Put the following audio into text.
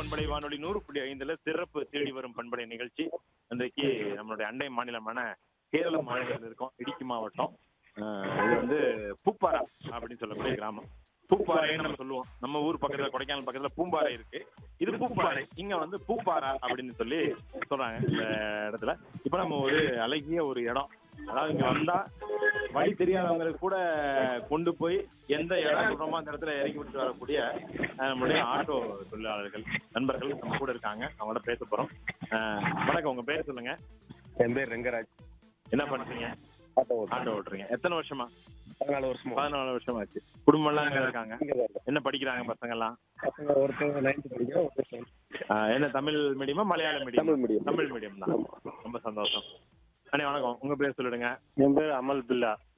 பண்பலை வானொலி நூறு புள்ளி ஐந்துல சிறப்பு தேடி வரும் பண்பலை நிகழ்ச்சி இன்றைக்கு நம்மளுடைய அண்டை மாநிலமான கேரள மாநிலத்தில் இருக்கோம் இடுக்கி மாவட்டம் அஹ் இது வந்து பூப்பாரா அப்படின்னு சொல்லக்கூடிய கிராமம் பூப்பாறைன்னு நம்ம சொல்லுவோம் நம்ம ஊர் பக்கத்துல கொடைக்கானல் பக்கத்துல பூம்பாறை இருக்கு இது பூப்பாறை இங்க வந்து பூப்பாரா அப்படின்னு சொல்லி சொல்றாங்க இந்த இடத்துல இப்ப நம்ம ஒரு அழகிய ஒரு இடம் அதாவது இங்க வந்தா வழி தெரியாதவங்களுக்கு கூட கொண்டு போய் எந்த இடம் சொல்றோமோ அந்த இடத்துல இறக்கி விட்டு வரக்கூடிய அஹ், நம்மளுடைய ஆட்டோ தொழிலாளர்கள் நண்பர்கள் நம்ம கூட இருக்காங்க அவங்களோட பேச போறோம் அஹ், வணக்கம் உங்க பேர் சொல்லுங்க என் பேர் ரெங்கராஜ் என்ன பண்றீங்க ஆட்டோ ஓட்டுறேன். ஆட்டோ ஓட்டுறீங்க எத்தனை வருஷமா பதினாலு வருஷமா பதினாலு வருஷம் ஆச்சு குடும்பம் எல்லாம் எங்க இருக்காங்க இங்க தான் இருக்கேன். என்ன படிக்கிறாங்க பசங்க எல்லாம் பசங்க ஒருத்தர் நைன்த் படிக்கிறோம் ஒருத்தர் tenth. அஹ், என்ன தமிழ் மீடியமா மலையாள medium Tamil medium Tamil medium தான் ரொம்ப சந்தோஷம் அண்ணே வணக்கம் உங்க பேர் சொல்லிடுங்க என் பேர் அமல் பில்லா